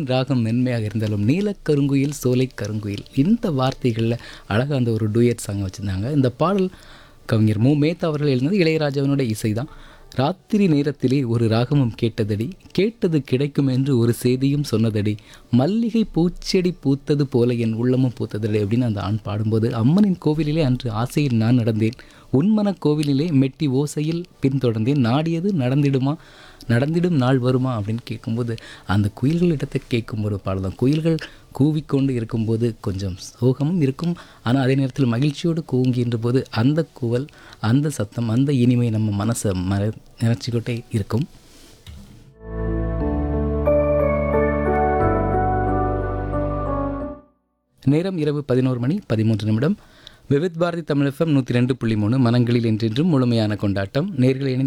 குயிலின் ராகம் மென்மையாக இருந்தாலும் நீலக்கருங்குயில் சோலை கருங்குயில் இந்த வார்த்தைகளில் அழகாக அந்த ஒரு டூயட் சாங் வச்சுருந்தாங்க இந்த பாடல் கவிஞர் மு மேத்தா அவர்கள் எழுந்தது இளையராஜாவினோட இசை தான் ராத்திரி நேரத்திலே ஒரு ராகமும் கேட்டதடி கேட்டது கிடைக்கும் என்று ஒரு செய்தியும் சொன்னதடி மல்லிகை பூச்செடி பூத்தது போல என் உள்ளமும் பூத்ததடி அப்படின்னு அந்த ஆண் பாடும்போது அம்மனின் கோவிலிலே அன்று ஆசையில் நான் நடந்தேன் உன்மன கோவிலிலே மெட்டி ஓசையில் பின்தொடர்ந்தேன் நாடியது நடந்திடுமா நடந்திடும் நாள் வருமா அப்படின்னு கேட்கும்போது அந்த குயில்களிடத்தை கேட்கும்போது பாடலாம் குயில்கள் கூவிக்கொண்டு இருக்கும்போது கொஞ்சம் சோகமும் இருக்கும் ஆனால் அதே நேரத்தில் மகிழ்ச்சியோடு கூவுகின்ற போது அந்த குவல் அந்த சத்தம் அந்த இனிமை நம்ம மனசை மற நினச்சிக்கிட்டே இருக்கும் நேரம் இரவு பதினோரு மணி பதிமூன்று நிமிடம் விவித் பாரதி தமிழ் எஃப்எம் நூற்றி ரெண்டு புள்ளி மூணு மனங்களில் என்றென்றும் முழுமையான கொண்டாட்டம் நேர்களை இணைந்து